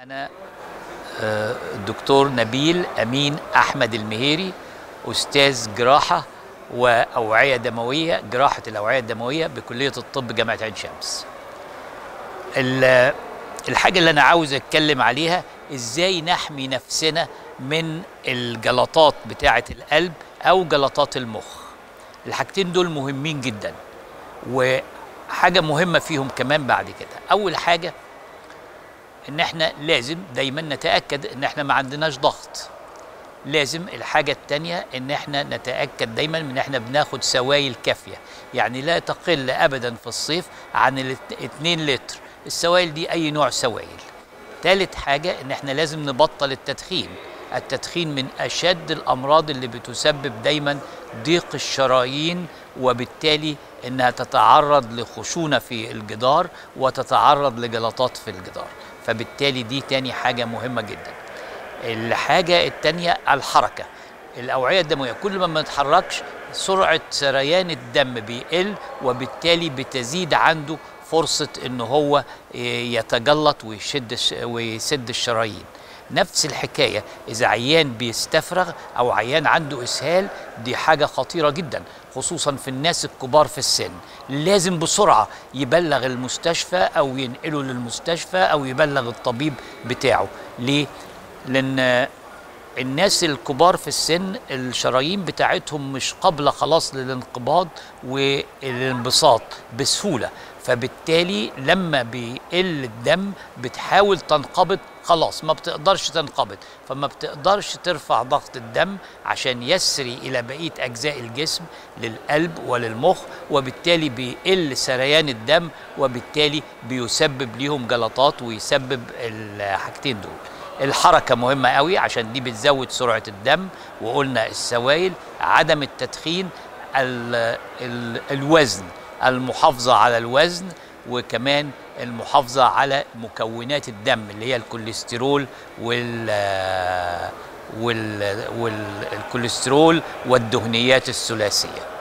أنا آه، الدكتور نبيل أمين أحمد المهيري أستاذ جراحة وأوعية دموية جراحة الأوعية الدموية بكلية الطب جامعة عين شمس ال- الحاجة اللي أنا عاوز أتكلم عليها إزاي نحمي نفسنا من الجلطات بتاعة القلب أو جلطات المخ الحاجتين دول مهمين جدا وحاجة مهمة فيهم كمان بعد كده أول حاجة ان احنا لازم دايما نتاكد ان احنا ما عندناش ضغط لازم الحاجة التانية ان احنا نتأكد دايما ان احنا بناخد سوائل كافية يعني لا تقل ابدا في الصيف عن ال 2 لتر السوائل دي اي نوع سوائل تالت حاجة ان احنا لازم نبطل التدخين التدخين من اشد الامراض اللي بتسبب دايما ضيق الشرايين وبالتالي انها تتعرض لخشونة في الجدار وتتعرض لجلطات في الجدار فبالتالي دي تاني حاجة مهمة جدا الحاجة التانية الحركة الأوعية الدموية كل ما ما نتحركش سرعة سريان الدم بيقل وبالتالي بتزيد عنده فرصة إن هو يتجلط ويشد الش- ويسد الشرايين نفس الحكاية إذا عيان بيستفرغ أو عيان عنده إسهال دي حاجة خطيرة جدا خصوصا في الناس الكبار في السن لازم بسرعة يبلغ المستشفى أو ينقله للمستشفى أو يبلغ الطبيب بتاعه ليه؟ لأن الناس الكبار في السن الشرايين بتاعتهم مش قابلة خلاص للانقباض والانبساط بسهولة فبالتالي لما بيقل الدم بتحاول تنقبض خلاص ما بتقدرش تنقبض فما بتقدرش ترفع ضغط الدم عشان يسري إلى بقية أجزاء الجسم للقلب وللمخ وبالتالي بيقل سريان الدم وبالتالي بيسبب ليهم جلطات ويسبب الحاجتين دول الحركة مهمة قوي عشان دي بتزود سرعة الدم وقلنا السوائل عدم التدخين ال ال الوزن المحافظة على الوزن وكمان المحافظة على مكونات الدم اللي هي الكوليسترول وال وال والكوليسترول والدهنيات الثلاثية